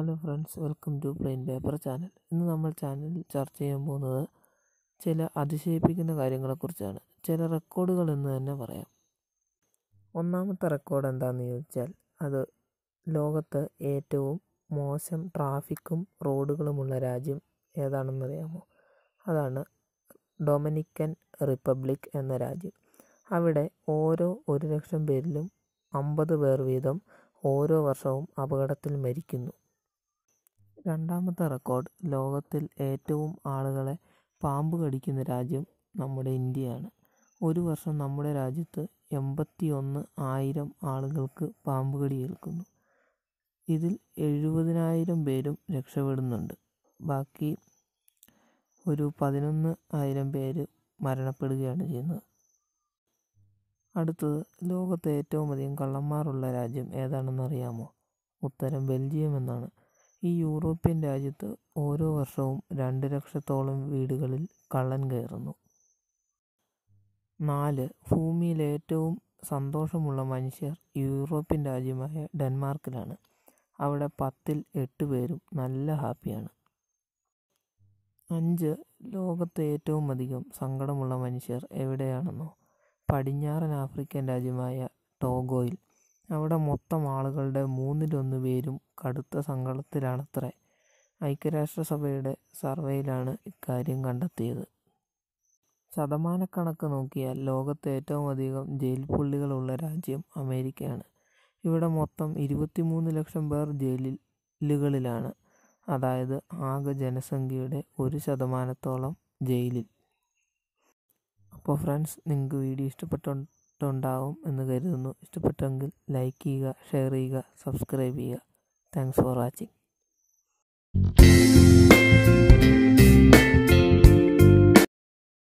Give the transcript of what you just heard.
hello friends welcome to plain paper channel ഇന്ന് നമ്മൾ ചാനലിൽ ചർച്ച ചെയ്യാൻ പോകുന്നത് ചില അതിശയിപ്പിക്കുന്ന കാര്യങ്ങളെക്കുറിച്ചാണ് ചില റെക്കോർഡുകൾ എന്ന് തന്നെ പറയാം ഒന്നാമത്തെ റെക്കോർഡ് എന്താണെന്ന് ചോദിച്ചാൽ അത് ലോകത്ത് ഏറ്റവും മോശം ട്രാഫിക്കും റോഡുകളുമുള്ള രാജ്യം ഏതാണെന്നറിയാമോ അതാണ് ഡൊമിനിക്കൻ റിപ്പബ്ലിക് എന്ന രാജ്യം അവിടെ ഓരോ ഒരു ലക്ഷം പേരിലും അമ്പത് പേർ വീതം ഓരോ വർഷവും അപകടത്തിൽ മരിക്കുന്നു രണ്ടാമത്തെ റെക്കോർഡ് ലോകത്തിൽ ഏറ്റവും ആളുകളെ പാമ്പ് കടിക്കുന്ന രാജ്യം നമ്മുടെ ഇന്ത്യയാണ് ഒരു വർഷം നമ്മുടെ രാജ്യത്ത് എൺപത്തി ഒന്ന് ആയിരം ആളുകൾക്ക് പാമ്പ് കടി ഏൽക്കുന്നു ഇതിൽ എഴുപതിനായിരം പേരും രക്ഷപ്പെടുന്നുണ്ട് ബാക്കി ഒരു പതിനൊന്ന് ആയിരം പേര് മരണപ്പെടുകയാണ് ചെയ്യുന്നത് അടുത്തത് ലോകത്തെ ഏറ്റവും അധികം കള്ളന്മാരുള്ള രാജ്യം ഏതാണെന്ന് അറിയാമോ ഉത്തരം ബെൽജിയം എന്നാണ് ഈ യൂറോപ്യൻ രാജ്യത്ത് ഓരോ വർഷവും രണ്ട് ലക്ഷത്തോളം വീടുകളിൽ കള്ളൻ കയറുന്നു നാല് ഭൂമിയിൽ ഏറ്റവും സന്തോഷമുള്ള മനുഷ്യർ യൂറോപ്യൻ രാജ്യമായ ഡെൻമാർക്കിലാണ് അവിടെ പത്തിൽ എട്ട് പേരും നല്ല ഹാപ്പിയാണ് അഞ്ച് ലോകത്തെ ഏറ്റവും അധികം സങ്കടമുള്ള മനുഷ്യർ എവിടെയാണെന്നോ പടിഞ്ഞാറൻ ആഫ്രിക്കൻ രാജ്യമായ ടോഗോയിൽ അവിടെ മൊത്തം ആളുകളുടെ മൂന്നിലൊന്ന് പേരും കടുത്ത സങ്കടത്തിലാണത്രേ ഐക്യരാഷ്ട്രസഭയുടെ സർവേയിലാണ് ഇക്കാര്യം കണ്ടെത്തിയത് ശതമാനക്കണക്ക് നോക്കിയാൽ ലോകത്തെ ഏറ്റവും അധികം ജയിൽ പുള്ളികളുള്ള രാജ്യം അമേരിക്കയാണ് ഇവിടെ മൊത്തം ഇരുപത്തിമൂന്ന് ലക്ഷം പേർ ജയിലുകളിലാണ് അതായത് ആകെ ജനസംഖ്യയുടെ ഒരു ശതമാനത്തോളം ജയിലിൽ അപ്പോൾ ഫ്രണ്ട്സ് നിങ്ങൾക്ക് വീഡിയോ ഇഷ്ടപ്പെട്ടിട്ടുണ്ടാവും എന്ന് കരുതുന്നു ഇഷ്ടപ്പെട്ടെങ്കിൽ ലൈക്ക് ചെയ്യുക ഷെയർ ചെയ്യുക സബ്സ്ക്രൈബ് ചെയ്യുക താങ്ക്സ് ഫോർ വാച്ചിങ്